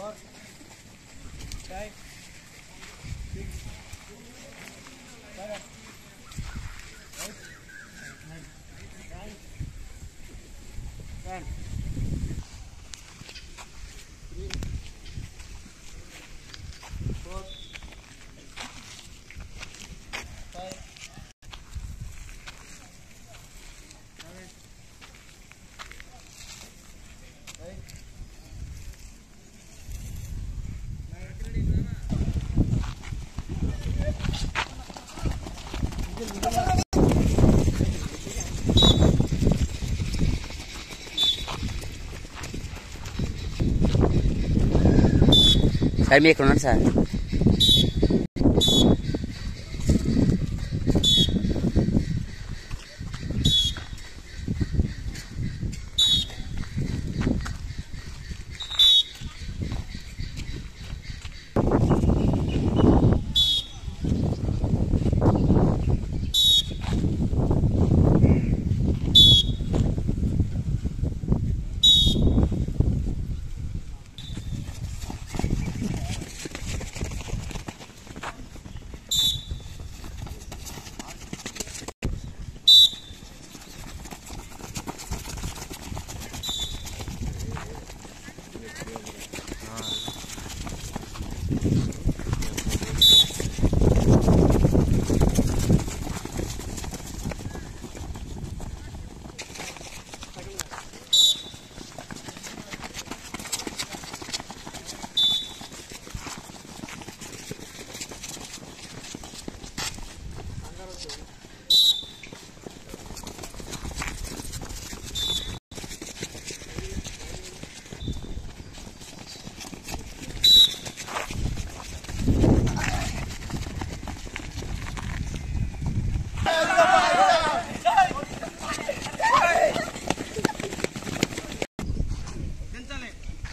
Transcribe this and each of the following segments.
Sir మీరు ఇక్కడ ఉన్నాడు సార్ దించాలి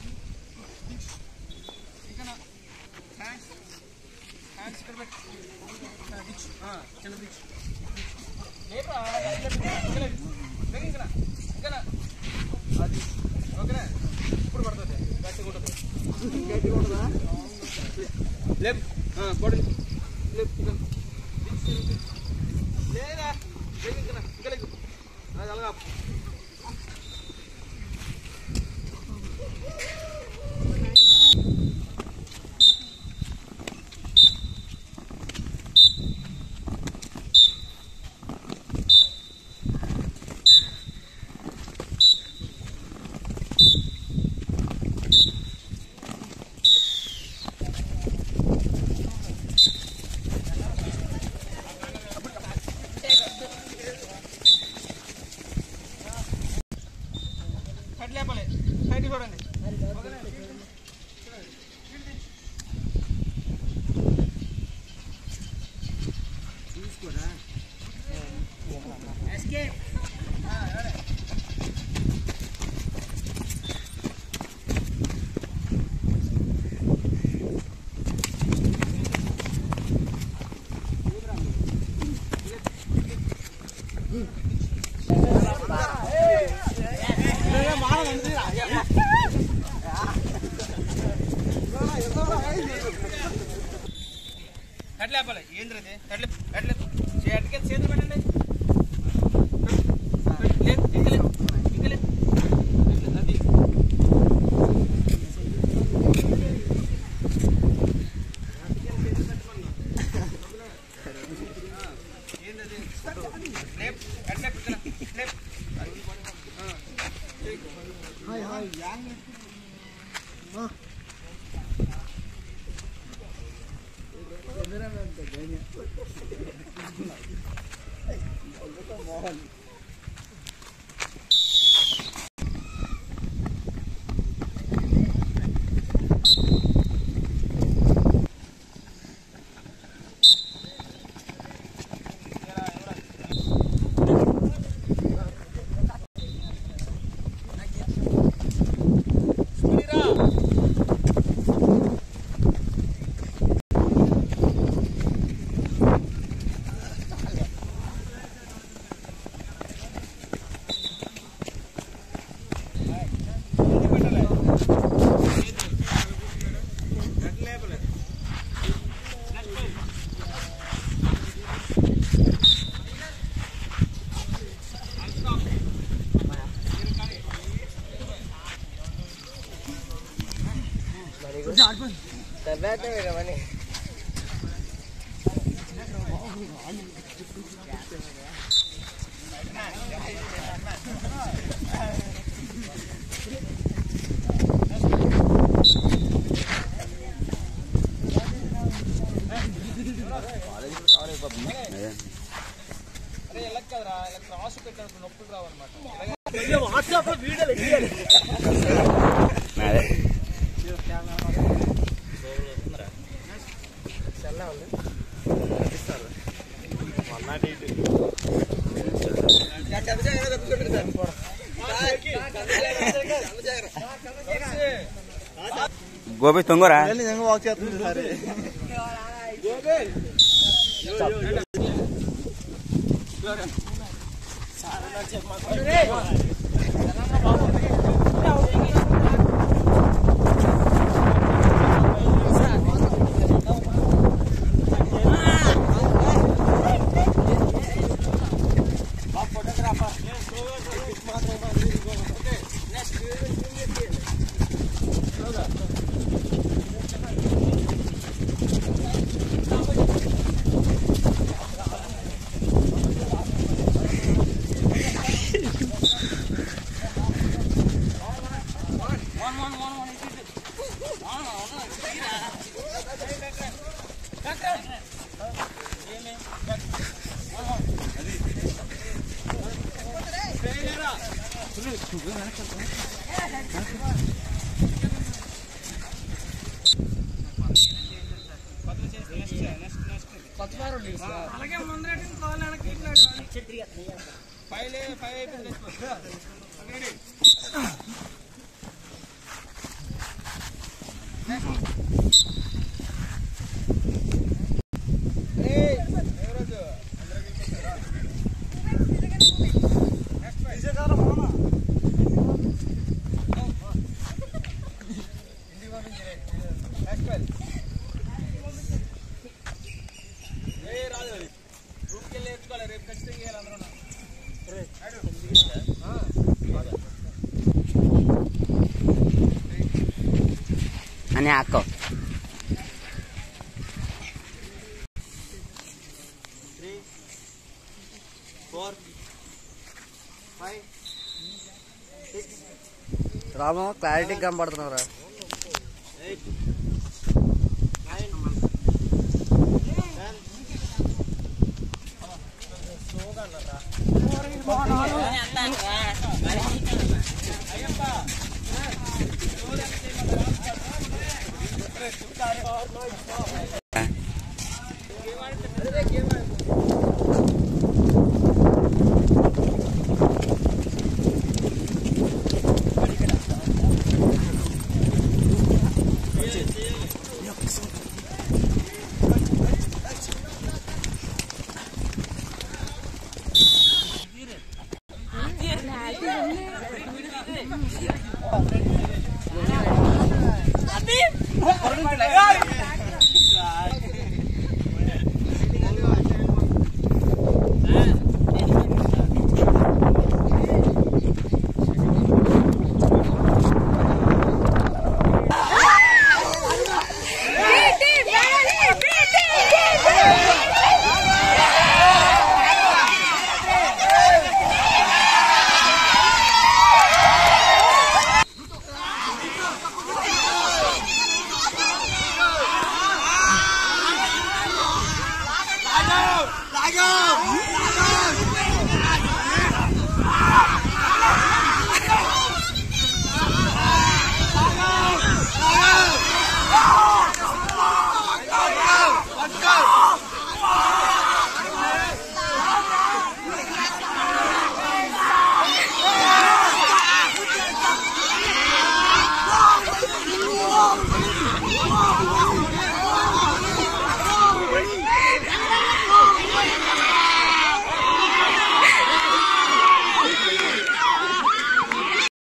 ఇంకా హ్యాండ్స్ హ్యాండ్స్ ఇక్కడ పెట్టు ఆ, దిచ్చు ఆ, చిన్న దిచ్చు లేపా ఇంకా ఇంకా ఇంకా అది ఓకేనా ఇప్పుడు పడుతుంది గట్టిగా ఉంటుంది గట్టిగా ఉంటుందా లేపు బాడీ లేపు ఇంకా దిచ్చు లేదా లేకు ఇంకా ఇంకా లేకు అది అలాగా కట్ లేపాలి సైడ్ చూడండి ఓకేనా? Escape. ఆ, రండి. కట్ లేపాలి ఏంద్ర ఇది కట్ లేపు కట్ లేపు చేతికి చేతులు పెట్టండి లేదు ఇంకా లేదు ఇంకా లేదు అది ఏంటది లేపు కట్ లేపు ఇక్కడ లేపు ఆ, చెయ్యి. అదే. అరే ఎలా కదరా ఇలా క్రాస్ పెట్టినప్పుడు నొప్పులు రావన్నమాట అదే గోపి తొంగరా వాక్ చేస్తుంది సరే అలాగే ముందర కావాలి వెనక్కి ఫైవ్ ఫైవ్ అయిపోయింది రూమ్కి వెళ్ళి నేర్చుకోవాలి రేపు ఖచ్చితంగా చేయాలి అందరూ అని అక్క రామ క్లారిటీ కనపడుతున్నారా అయ్యప్ప